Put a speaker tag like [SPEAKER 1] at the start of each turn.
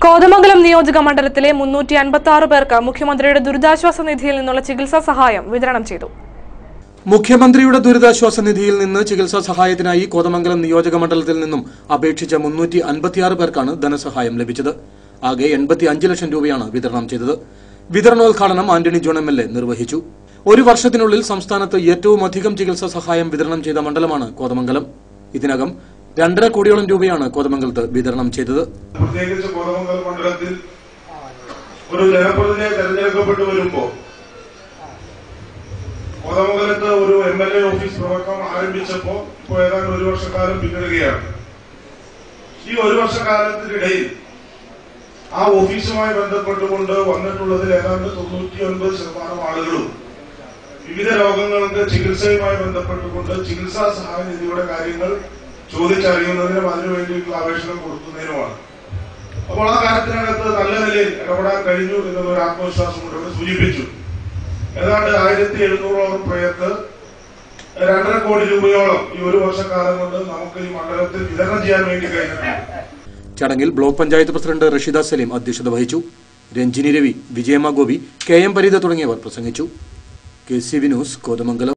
[SPEAKER 1] കോതമംഗലം നിയോജക മണ്ഡലത്തിലെ മുന്നൂറ്റി അൻപത്തി ആറ് പേർക്ക് മുഖ്യമന്ത്രിയുടെ ദുരിതാശ്വാസ നിധിയിൽ നിന്നുള്ള ചികിത്സാ സഹായം വിതരണം ചെയ്തു
[SPEAKER 2] മുഖ്യമന്ത്രിയുടെ ദുരിതാശ്വാസ നിധിയിൽ നിന്ന് ചികിത്സാ സഹായത്തിനായി കോതമംഗലം നിയോജക മണ്ഡലത്തിൽ നിന്നും അപേക്ഷിച്ച മുന്നൂറ്റി അൻപത്തിയാറ് പേർക്കാണ് ധനസഹായം ലഭിച്ചത് ആകെ എൺപത്തി അഞ്ച് ലക്ഷം രൂപയാണ് വിതരണം ചെയ്തത് വിതരണോദ്ഘാടനം Antony John M L A നിർവഹിച്ചു ഒരു വർഷത്തിനുള്ളിൽ സംസ്ഥാനത്ത് ഏറ്റവും അധികം ചികിത്സാ സഹായം വിതരണം ചെയ്ത മണ്ഡലമാണ് കോതമംഗലം ഇതിനകം രണ്ടര കോടിയോളം രൂപയാണ് കോതമംഗലത്ത് വിതരണം ചെയ്തത്
[SPEAKER 3] പ്രത്യേകിച്ച് കോതമംഗലം മണ്ഡലത്തിൽ ഒരു ജനപ്രതിനിധിയെ തെരഞ്ഞെടുക്കപ്പെട്ടു വരുമ്പോ കോതമംഗലത്ത് ഒരു എം എൽ എ ഓഫീസ് പ്രവർത്തനം ആരംഭിച്ചപ്പോ ഇപ്പോൾ ഏതാണ്ട് ഒരു വർഷക്കാലം പിന്നിടുകയാണ് ഈ ഒരു വർഷക്കാലത്തിനിടയിൽ ആ ഓഫീസുമായി ബന്ധപ്പെട്ടുകൊണ്ട് വന്നിട്ടുള്ളതിൽ ഏതാണ്ട് തൊണ്ണൂറ്റി ഒൻപത് ശതമാനം ആളുകളും വിവിധ രോഗങ്ങൾക്ക് ചികിത്സയുമായി ബന്ധപ്പെട്ടുകൊണ്ട് ചികിത്സാ സഹായ നിധിയുടെ കാര്യങ്ങൾ ചോദിച്ചറിയുന്നതിനും അതിനു വേണ്ടിയിട്ടുള്ള അപേക്ഷകൾ കൊടുക്കുന്നതിനുമാണ് അപ്പോൾ ആ കാര്യത്തിനകത്ത് നല്ല നിലയിൽ ഇടപെടാൻ കഴിഞ്ഞു എന്നുള്ളൊരു ആത്മവിശ്വാസം കൊണ്ട് ഇവിടെ സൂചിപ്പിച്ചു ഏതാണ്ട് ആയിരത്തി എഴുന്നൂറോളം പേർക്ക് രണ്ടര കോടി രൂപയോളം ഈ ഒരു വർഷക്കാലം കൊണ്ട് നമുക്ക് ഈ മണ്ഡലത്തിൽ വിതരണം ചെയ്യാൻ വേണ്ടി കഴിഞ്ഞിട്ടുണ്ട്
[SPEAKER 2] ചടങ്ങിൽ ബ്ലോക്ക് പഞ്ചായത്ത് പ്രസിഡന്റ് റഷീദ സലീം അധ്യക്ഷത വഹിച്ചു രഞ്ജിനി രവി വിജയമ്മ ഗോപി കെ എം പരീത തുടങ്ങിയവർ പ്രസംഗിച്ചു K C V news Kothamangalam